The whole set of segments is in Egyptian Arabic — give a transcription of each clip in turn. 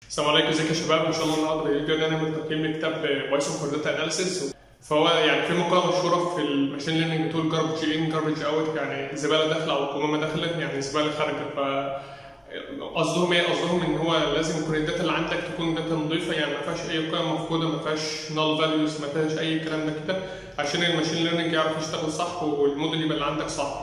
السلام عليكم ازيكم يا شباب ان شاء الله النهارده الفيديو نعمل تقييم لكتاب بايثون فور داتا اناليسيس فهو يعني في مقاله مشهوره في الماشين ليرنينج بتقول جاربج ان جاربج اوت يعني زباله داخله او قمامه داخله يعني زباله خارجه ف قصدهم ايه؟ قصدهم ان هو لازم يكون الداتا اللي عندك تكون داتا نظيفه يعني ما فيهاش اي قيم مفقوده ما فيهاش نال فاليوز ما فيهاش اي كلام ده كده عشان الماشين ليرنينج يعرف يشتغل صح والموديل يبقى اللي عندك صح.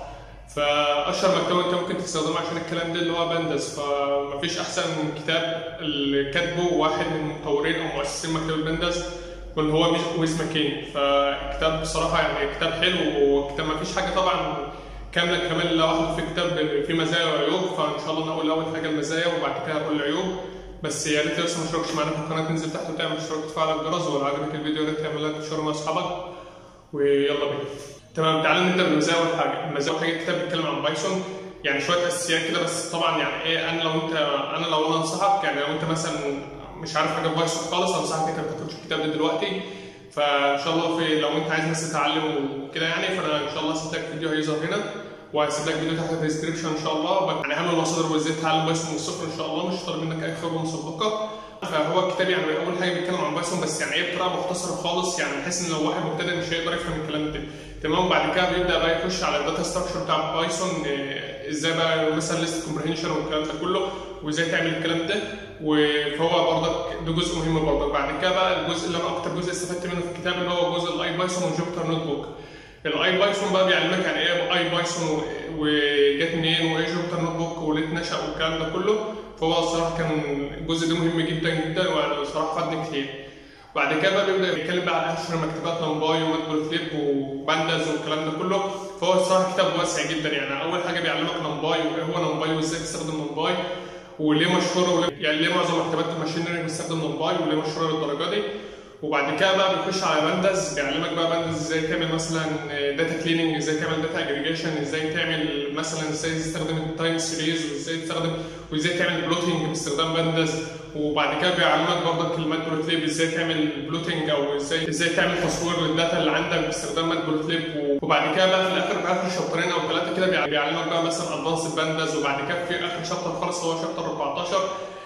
فاشهر مكتبه انت ممكن تستخدمه عشان الكلام ده اللي هو بانداس فمفيش احسن من كتاب اللي كاتبه واحد من المطورين او مؤسسين مكتبه بانداس واللي هو ويز ماكين فكتاب بصراحه يعني كتاب حلو وكتاب مفيش حاجه طبعا كامله كمان لوحده في كتاب فيه مزايا وعيوب فان شاء الله نقول اول حاجه المزايا وبعد كده هقول العيوب بس يا ريت لسه ما اشتركتش معانا في القناه تنزل تحت وتعمل اشتراك وتفعل الجرس ولو عجبك الفيديو يا ريت تعمل لايك وشير مع اصحابك ويلا بينا تمام تعالى نبدا بالمزايا اول حاجه المزايا حاجه الكتاب بيتكلم عن بايثون يعني شويه اساسيات كده بس طبعا يعني ايه انا لو انت انا لو انا انصحك يعني لو انت مثلا مش عارف حاجه في بايثون خالص انصحك انت ما تاخدش الكتاب ده دلوقتي فان شاء الله في لو انت عايز مثلا تتعلم وكده يعني فانا ان شاء الله هسيب لك فيديو هيظهر هنا وهسيب لك فيديو تحت في الديسكربشن ان شاء الله يعني اهم المصادر وازاي تتعلم بايثون من الصفر ان شاء الله مش طالب منك اي خبره مسبقه فهو الكتاب يعني اول حاجه بيتكلم عن بايثون بس يعني ايه بطريقه مختصره خالص يعني بحيث ان لو واحد مبتدئ مش هيقدر يفهم الكلام ده تمام وبعد كده بيبدا بقى يخش على الداتا ستراكشر بتاع بايثون ازاي بقى مثلا ليست كومبريهنشن والكلام ده كله وازاي تعمل الكلام ده فهو برضك ده جزء مهم برضك بعد كده بقى الجزء اللي انا اكتر جزء استفدت منه في الكتاب اللي هو جزء الاي بايثون وجوبيتر نوت بوك الاي بايثون بقى بيعلمك يعني ايه اي بايثون وجت منين وايه جوبيتر نوت بوك وليه اتنشا والكلام ده كله فهو الصراحه كان الجزء ده مهم جدا جدا والصراحه فادني كتير بعد كده بقى بيبدا يتكلم بقى عن اشهر مكتبات نمباي ومادبل فليب وبانداز والكلام ده كله فهو الصراحه كتاب واسع جدا يعني اول حاجه بيعلمك نمباي وايه هو نمباي وازاي تستخدم نمباي وليه مشهوره وليه يعني ليه معظم مكتبات الماشين ليرنينج بتستخدم نمباي وليه مشهوره للدرجه دي وبعد كده بقى بيخش على بانداز بيعلمك بقى بانداز ازاي تعمل مثلا داتا كليننج ازاي تعمل داتا اجريجيشن ازاي تعمل مثلا ازاي تستخدم التايم سيريز وازاي تستخدم وازاي تعمل بلوتنج باستخدام بانداز وبعد كده بيعلمك برضك الماتبلوتليب ازاي تعمل بلوتنج او ازاي ازاي تعمل تصوير للداتا اللي عندك باستخدام ماتبلوتليب وبعد كده بقى في الاخر في اخر شابترين او ثلاثه كده بيعلمك بقى مثلا ادفانس بانداز وبعد كده في اخر شابتر خالص هو شابتر 14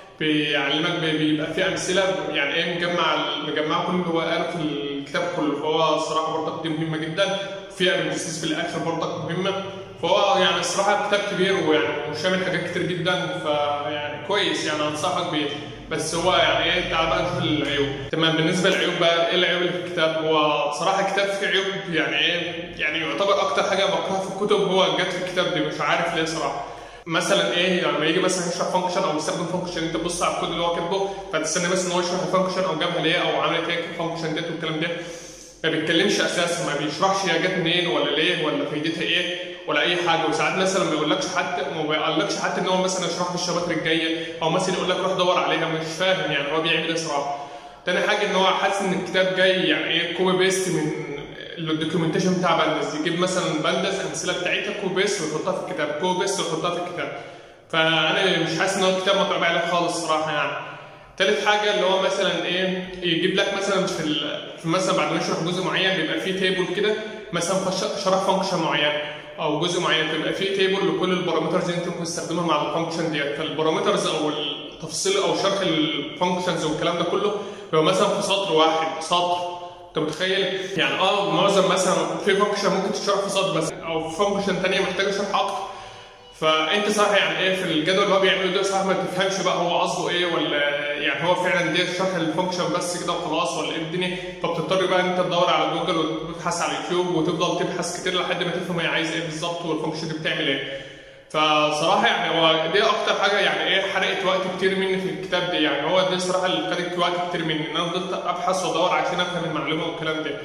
بيعلمك بيبقى فيه امثله يعني ايه مجمع مجمع كل اللي هو قاله في الكتاب كله فهو الصراحه برضك دي مهمه جدا في اناليسيس في الاخر برضك مهمه فهو يعني الصراحه كتاب كبير ويعني وشامل حاجات كتير جدا فيعني كويس يعني انصحك بيه بس هو يعني ايه تعال بقى نشوف العيوب تمام بالنسبه للعيوب بقى ايه العيوب اللي في الكتاب هو صراحه الكتاب فيه عيوب يعني ايه يعني يعتبر اكتر حاجه بكرهها في الكتب هو جت في الكتاب دي مش عارف ليه صراحه مثلا ايه لما يعني يجي مثلا يشرح فانكشن او يستخدم فانكشن انت تبص على الكود اللي هو كاتبه فتستنى بس ان هو يشرح الفانكشن او جابها ليه او عملت ايه الفانكشن ديت والكلام ده ما بيتكلمش اساسا ما بيشرحش هي جت منين ولا ليه ولا فايدتها ايه ولا اي حاجه وساعات مثلا ما بيقولكش حتى ما بيقولكش حتى ان هو مثلا يشرح لي الشباتر الجايه او مثلا يقول لك روح دور عليها مش فاهم يعني هو بيعمل ايه صراحه تاني حاجه ان هو حاسس ان الكتاب جاي يعني ايه كوبي بيست من الدوكيومنتيشن بتاع بانداس يجيب مثلا بانداس امثله بتاعتها كوبي بيست ويحطها في الكتاب كوبي بيست ويحطها في الكتاب فانا مش حاسس ان هو الكتاب مطبوع عليه خالص صراحه يعني تالت حاجه اللي هو مثلا ايه يجيب لك مثلا في, في مثلا بعد ما يشرح جزء معين بيبقى فيه تيبل كده مثلا شرح فانكشن معين او جزء معين بيبقى فيه تيبل لكل البارامترز اللي انت ممكن تستخدمها مع الفانكشن ديت فالبارامترز او التفصيل او شرح الفانكشنز والكلام ده كله بيبقى مثلا في سطر واحد سطر انت متخيل يعني اه معظم مثلا في فانكشن ممكن تشرح في سطر بس او فانكشن ثانيه محتاجه شرح اكتر فانت صراحه يعني ايه في الجدول اللي هو بيعمله ده صراحه ما تفهمش بقى هو قصده ايه ولا يعني هو فعلا دي شرح الفانكشن بس كده وخلاص ولا ايه الدنيا فبتضطر بقى ان انت تدور على جوجل وتبحث على اليوتيوب وتفضل تبحث كتير لحد ما تفهم هي عايز ايه بالظبط والفانكشن دي بتعمل ايه فصراحه يعني هو دي اكتر حاجه يعني ايه حرقت وقت كتير مني في الكتاب ده يعني هو دي صراحه اللي خدت وقت كتير مني ان انا فضلت ابحث وادور عشان افهم المعلومه والكلام ده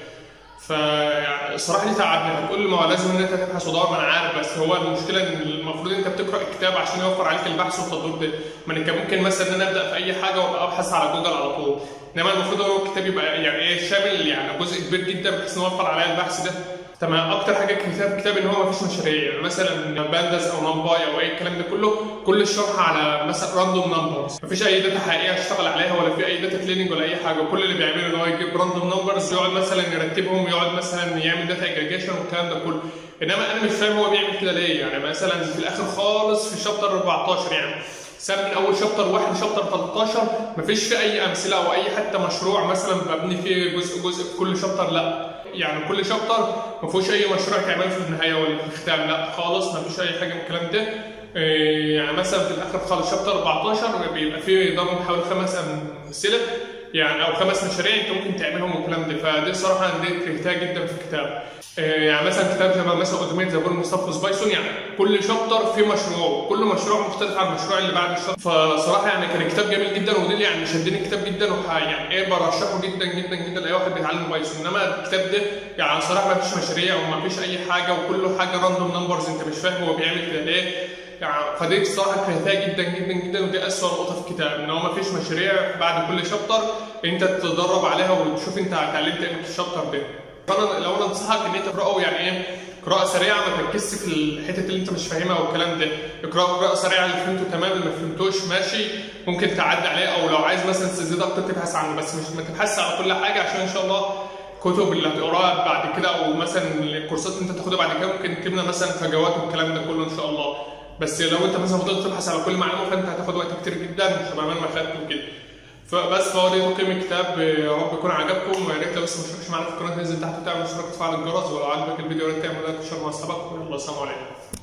فيعني الصراحه دي تعبني هتقول لي ما هو لازم ان انت تبحث وتدور ما انا عارف بس هو المشكله ان المفروض انت بتقرا الكتاب عشان يوفر عليك البحث والتدوير ده ما انا كان ممكن مثلا ان انا ابدا في اي حاجه وابقى ابحث على جوجل على طول انما المفروض هو الكتاب يبقى يعني ايه شامل يعني جزء كبير جدا بحيث انه يوفر عليا البحث ده تمام اكتر حاجه كتاب في الكتاب ان هو مفيش مشاريع يعني مثلا بانداز او نمباي او اي الكلام ده كله كل الشرح على مثلا راندوم نمبرز مفيش اي داتا حقيقيه اشتغل عليها ولا في اي داتا كليننج ولا اي حاجه كل اللي بيعمله ان هو يجيب راندوم نمبرز يقعد مثلا يرتبهم يقعد مثلا يعمل داتا اجريجيشن والكلام ده كله انما انا مش فاهم هو بيعمل كده ليه يعني مثلا في الاخر خالص في شابتر 14 يعني ساب من اول شابتر واحد لشابتر 13 مفيش فيه اي امثله او اي حتى مشروع مثلا ببني فيه جزء جزء في كل شابتر لا يعني كل شابتر ما فيهوش اي مشروع تعمله في النهايه ولا في الختام لا خالص ما فيش اي حاجه من الكلام ده إيه، يعني مثلا في الاخر خالص شابتر 14 بيبقى فيه ضمن حوالي خمس امثله يعني او خمس مشاريع انت ممكن تعملهم والكلام ده فدي صراحه انا دي كرهتها جدا في الكتاب إيه، يعني مثلا كتاب شبه مثلا اوتوميت زي بول مستخلص بايثون يعني كل شابتر فيه مشروع كل مشروع مختلف عن المشروع اللي بعد الشابتر فصراحه يعني كان الكتاب جميل جدا ودي اللي يعني شدني الكتاب جدا وح يعني ايه برشحه جدا جدا جدا لاي واحد بيتعلم بايثون انما الكتاب ده يعني صراحه ما فيش مشاريع وما فيش اي حاجه وكله حاجه راندوم نمبرز انت مش فاهم هو بيعمل كده ليه يعني فدي الصراحه كرهتها جدا جدا جدا ودي اسوء نقطه في الكتاب ان هو ما فيش مشاريع بعد كل شابتر انت تتدرب عليها وتشوف انت اتعلمت ايه من الشابتر ده فانا لو انا انصحك ان انت تقراه يعني ايه قراءة سريعة ما تركزش في الحتة اللي انت مش فاهمها والكلام ده اقرأ قراءة سريعة اللي فهمته تمام اللي ما فهمتوش ماشي ممكن تعدي عليه او لو عايز مثلا تزيد اكتر تبحث عنه بس مش ما تبحثش على كل حاجة عشان ان شاء الله الكتب اللي هتقراها بعد كده او مثلا الكورسات اللي انت تاخدها بعد كده ممكن تمنى مثلا فجوات والكلام ده كله ان شاء الله بس لو انت مثلا فضلت تبحث على كل معلومه فانت هتاخد وقت كتير جدا شبه ما انا خدت وكده فبس فهو ده تقييم الكتاب يا رب يكون عجبكم ويا ريت لو لسه ما اشتركتش معانا في القناه تنزل تحت وتعمل اشتراك وتفعل الجرس ولو عجبك الفيديو يا ريت تعمل لايك وشير مع اصحابك ويلا السلام عليكم